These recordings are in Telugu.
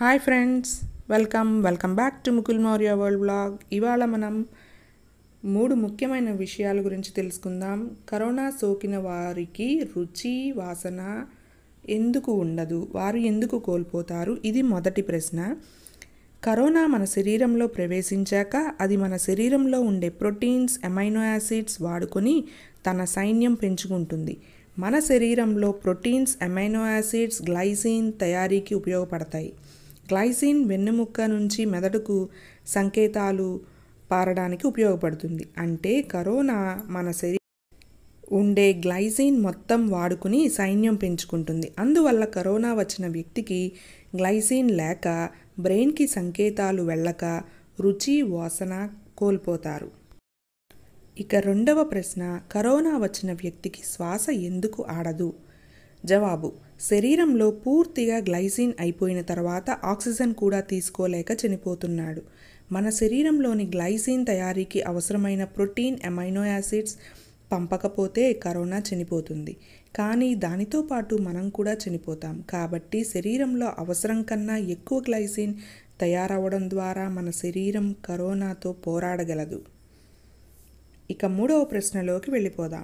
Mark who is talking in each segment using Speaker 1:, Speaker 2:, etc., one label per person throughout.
Speaker 1: hi friends welcome welcome back to Mukul Maurya world blog ఇవాళ మనం మూడు ముఖ్యమైన విషయాల గురించి తెలుసుకుందాం కరోనా సోకిన వారికి రుచి వాసన ఎందుకు ఉండదు వారు ఎందుకు కోల్పోతారు ఇది మొదటి ప్రశ్న కరోనా మన శరీరంలో ప్రవేశించాక అది మన శరీరంలో ఉండే ప్రోటీన్స్ అమైనో యాసిడ్స్ వాడుకొని తన సైన్యం పెంచుకుంటుంది మన శరీరంలో ప్రోటీన్స్ అమైనో యాసిడ్స్ గ్లైసిన్ తయారీకి ఉపయోగపడతాయి గ్లైసిన్ వెన్నెముక్క నుంచి మెదడుకు సంకేతాలు పారడానికి ఉపయోగపడుతుంది అంటే కరోనా మన శరీ ఉండే గ్లైసిన్ మొత్తం వాడుకుని సైన్యం పెంచుకుంటుంది అందువల్ల కరోనా వచ్చిన వ్యక్తికి గ్లైసిన్ లేక బ్రెయిన్కి సంకేతాలు వెళ్ళక రుచి వాసన కోల్పోతారు ఇక రెండవ ప్రశ్న కరోనా వచ్చిన వ్యక్తికి శ్వాస ఎందుకు ఆడదు జవాబు శరీరంలో పూర్తిగా గ్లైసిన్ అయిపోయిన తర్వాత ఆక్సిజన్ కూడా తీసుకోలేక చనిపోతున్నాడు మన శరీరంలోని గ్లైసిన్ తయారీకి అవసరమైన ప్రోటీన్ అమైనో యాసిడ్స్ పంపకపోతే కరోనా చనిపోతుంది కానీ దానితో పాటు మనం కూడా చనిపోతాం కాబట్టి శరీరంలో అవసరం కన్నా ఎక్కువ గ్లైసిన్ తయారవడం ద్వారా మన శరీరం కరోనాతో పోరాడగలదు ఇక మూడవ ప్రశ్నలోకి వెళ్ళిపోదాం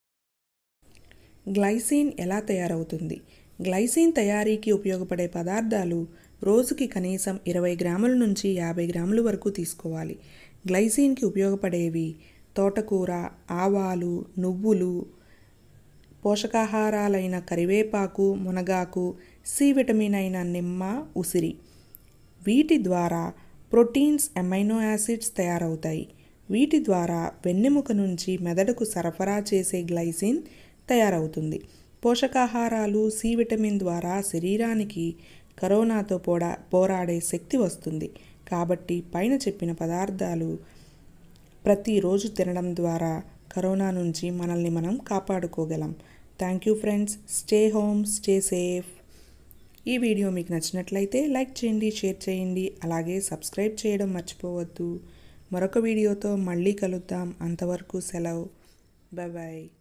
Speaker 1: గ్లైసిన్ ఎలా తయారవుతుంది గ్లైసిన్ తయారీకి ఉపయోగపడే పదార్థాలు రోజుకి కనీసం ఇరవై గ్రాముల నుంచి యాభై గ్రాముల వరకు తీసుకోవాలి గ్లైసిన్కి ఉపయోగపడేవి తోటకూర ఆవాలు నువ్వులు పోషకాహారాలైన కరివేపాకు మునగాకు సి విటమిన్ అయిన నిమ్మ ఉసిరి వీటి ద్వారా ప్రోటీన్స్ అమైనో యాసిడ్స్ తయారవుతాయి వీటి ద్వారా వెన్నెముక నుంచి మెదడుకు సరఫరా చేసే గ్లైసిన్ తయారవుతుంది పోషకాహారాలు సి విటమిన్ ద్వారా శరీరానికి కరోనాతో పోడా పోరాడే శక్తి వస్తుంది కాబట్టి పైన చెప్పిన పదార్థాలు ప్రతిరోజు తినడం ద్వారా కరోనా నుంచి మనల్ని మనం కాపాడుకోగలం thank you friends stay home stay safe ఈ వీడియో మీకు నచ్చినట్లయితే లైక్ చేయండి షేర్ చేయండి అలాగే సబ్స్క్రైబ్ చేయడం మర్చిపోవద్దు మరొక వీడియోతో మళ్ళీ కలుద్దాం అంతవరకు సెలవు బాయ్